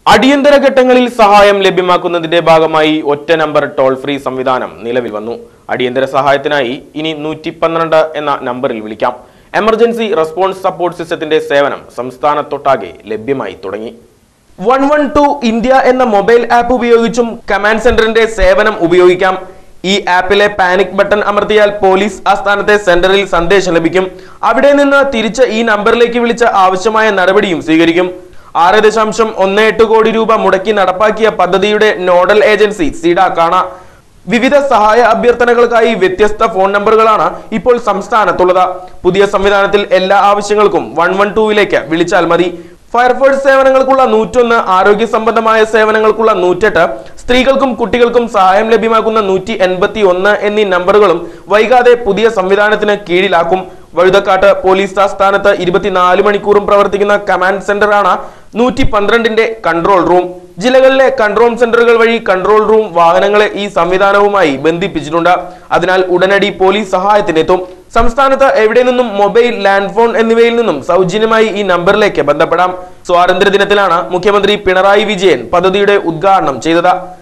അടിയന്തര ഘട്ടങ്ങളിൽ സഹായം ലഭ്യമാക്കുന്നതിന്റെ ഭാഗമായി ഒറ്റ നമ്പർ ടോൾ ഫ്രീ സംവിധാനം നിലവിൽ വന്നു അടിയന്തര സഹായത്തിനായി ഇനി നൂറ്റി പന്ത്രണ്ട് എന്ന നമ്പറിൽ വിളിക്കാം എമർജൻസി റെസ്പോൺസ് സപ്പോർട്ട് സിസ്റ്റത്തിന്റെ സേവനം സംസ്ഥാനത്തൊട്ടാകെ ലഭ്യമായി തുടങ്ങി വൺ വൺ ടു ഇന്ത്യ എന്ന മൊബൈൽ ആപ്പ് ഉപയോഗിച്ചും കമാൻഡ് സെന്ററിന്റെ സേവനം ഉപയോഗിക്കാം ഈ ആപ്പിലെ പാനിക് ബട്ടൺ അമർത്തിയാൽ പോലീസ് ആസ്ഥാനത്തെ സെന്ററിൽ സന്ദേശം ലഭിക്കും അവിടെ നിന്ന് തിരിച്ച് ഈ നമ്പറിലേക്ക് വിളിച്ച ആവശ്യമായ നടപടിയും സ്വീകരിക്കും ആറ് ദശാംശം ഒന്ന് എട്ട് കോടി രൂപ മുടക്കി നടപ്പാക്കിയ പദ്ധതിയുടെ നോഡൽ ഏജൻസി സീഡാക്കാണ് വിവിധ സഹായ അഭ്യർത്ഥനകൾക്കായി വ്യത്യസ്ത ഫോൺ നമ്പറുകളാണ് ഇപ്പോൾ സംസ്ഥാനത്തുള്ളത് പുതിയ സംവിധാനത്തിൽ എല്ലാ ആവശ്യങ്ങൾക്കും വൺ വൺ ടൂവിലേക്ക് വിളിച്ചാൽ മതി ഫയർഫോഴ്സ് സേവനങ്ങൾക്കുള്ള നൂറ്റൊന്ന് ആരോഗ്യ സംബന്ധമായ സേവനങ്ങൾക്കുള്ള നൂറ്റെട്ട് സ്ത്രീകൾക്കും കുട്ടികൾക്കും സഹായം ലഭ്യമാക്കുന്ന നൂറ്റി എൺപത്തി ഒന്ന് എന്നീ നമ്പറുകളും വൈകാതെ പുതിയ സംവിധാനത്തിന് കീഴിലാക്കും വഴുതക്കാട്ട് പോലീസ് ആസ്ഥാനത്ത് ഇരുപത്തിനാല് മണിക്കൂറും പ്രവർത്തിക്കുന്ന കമാൻഡ് സെന്ററാണ് നൂറ്റി പന്ത്രണ്ടിന്റെ കൺട്രോൾ റൂം ജില്ലകളിലെ കൺട്രോൾ സെന്ററുകൾ വഴി കൺട്രോൾ റൂം വാഹനങ്ങളെ ഈ സംവിധാനവുമായി ബന്ധിപ്പിച്ചിട്ടുണ്ട് അതിനാൽ ഉടനടി പോലീസ് സഹായത്തിനെത്തും സംസ്ഥാനത്ത് എവിടെ നിന്നും മൊബൈൽ ലാൻഡ് ഫോൺ എന്നിവയിൽ നിന്നും സൗജന്യമായി ഈ നമ്പറിലേക്ക് ബന്ധപ്പെടാം സ്വാതന്ത്ര്യ ദിനത്തിലാണ് മുഖ്യമന്ത്രി പിണറായി വിജയൻ പദ്ധതിയുടെ ഉദ്ഘാടനം ചെയ്തത്